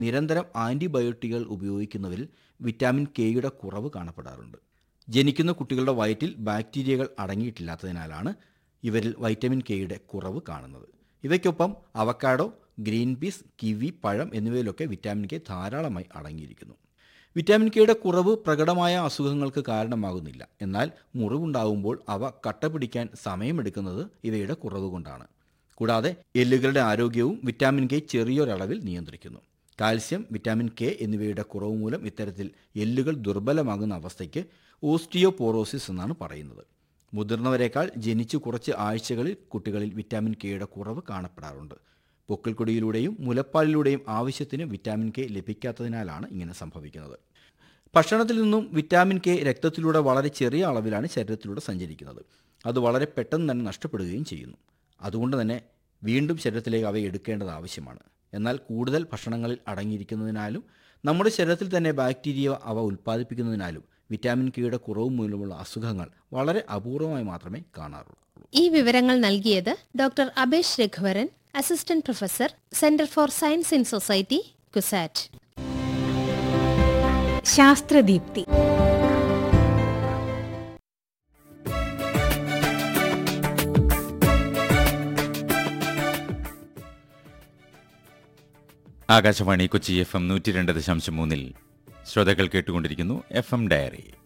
നിരന്തരം ആൻറ്റിബയോട്ടിക്കുകൾ ഉപയോഗിക്കുന്നവരിൽ വിറ്റാമിൻ കെയുടെ കുറവ് കാണപ്പെടാറുണ്ട് ജനിക്കുന്ന കുട്ടികളുടെ വയറ്റിൽ ബാക്ടീരിയകൾ അടങ്ങിയിട്ടില്ലാത്തതിനാലാണ് ഇവരിൽ വൈറ്റമിൻ കെയുടെ കുറവ് കാണുന്നത് ഇവയ്ക്കൊപ്പം അവക്കാഡോ ഗ്രീൻ പീസ് കിവി പഴം എന്നിവയിലൊക്കെ വിറ്റാമിൻ കെ ധാരാളമായി അടങ്ങിയിരിക്കുന്നു വിറ്റാമിൻ കെയുടെ കുറവ് പ്രകടമായ അസുഖങ്ങൾക്ക് കാരണമാകുന്നില്ല എന്നാൽ മുറിവുണ്ടാകുമ്പോൾ അവ കട്ട പിടിക്കാൻ സമയമെടുക്കുന്നത് ഇവയുടെ കുറവ് കൊണ്ടാണ് കൂടാതെ എല്ലുകളുടെ ആരോഗ്യവും വിറ്റാമിൻ കെ ചെറിയൊരളവിൽ നിയന്ത്രിക്കുന്നു കാൽസ്യം വിറ്റാമിൻ കെ എന്നിവയുടെ കുറവ് മൂലം ഇത്തരത്തിൽ എല്ലുകൾ ദുർബലമാകുന്ന അവസ്ഥയ്ക്ക് ഓസ്റ്റിയോപോറോസിസ് എന്നാണ് പറയുന്നത് മുതിർന്നവരെക്കാൾ ജനിച്ചു കുറച്ച് ആഴ്ചകളിൽ കുട്ടികളിൽ വിറ്റാമിൻ കെയുടെ കുറവ് കാണപ്പെടാറുണ്ട് പൊക്കിൾക്കൊടിയിലൂടെയും മുലപ്പാലിലൂടെയും ആവശ്യത്തിന് വിറ്റാമിൻ കെ ലഭിക്കാത്തതിനാലാണ് ഇങ്ങനെ സംഭവിക്കുന്നത് ഭക്ഷണത്തിൽ നിന്നും വിറ്റാമിൻ കെ രക്തത്തിലൂടെ വളരെ ചെറിയ അളവിലാണ് ശരീരത്തിലൂടെ സഞ്ചരിക്കുന്നത് അത് വളരെ പെട്ടെന്ന് തന്നെ നഷ്ടപ്പെടുകയും ചെയ്യുന്നു അതുകൊണ്ട് തന്നെ വീണ്ടും ശരീരത്തിലേക്ക് അവ എടുക്കേണ്ടത് ആവശ്യമാണ് എന്നാൽ കൂടുതൽ ഭക്ഷണങ്ങളിൽ അടങ്ങിയിരിക്കുന്നതിനാലും നമ്മുടെ ശരീരത്തിൽ തന്നെ ബാക്ടീരിയ അവ ഉൽപ്പാദിപ്പിക്കുന്നതിനാലും വിറ്റാമിൻ കെയുടെ കുറവ് മൂലമുള്ള അസുഖങ്ങൾ വളരെ അപൂർവമായി മാത്രമേ കാണാറുള്ളൂ ഈ വിവരങ്ങൾ നൽകിയത് doctor Abesh Raghuvaran assistant professor centre for science in society CUSAT ശാസ്ത്രദീപ്തി ആകാശവാണി കൊച്ചി എഫ് എം നൂറ്റി രണ്ട് ദശാംശം മൂന്നിൽ ശ്രോതാക്കൾ കേട്ടുകൊണ്ടിരിക്കുന്നു എഫ് എം ഡയറി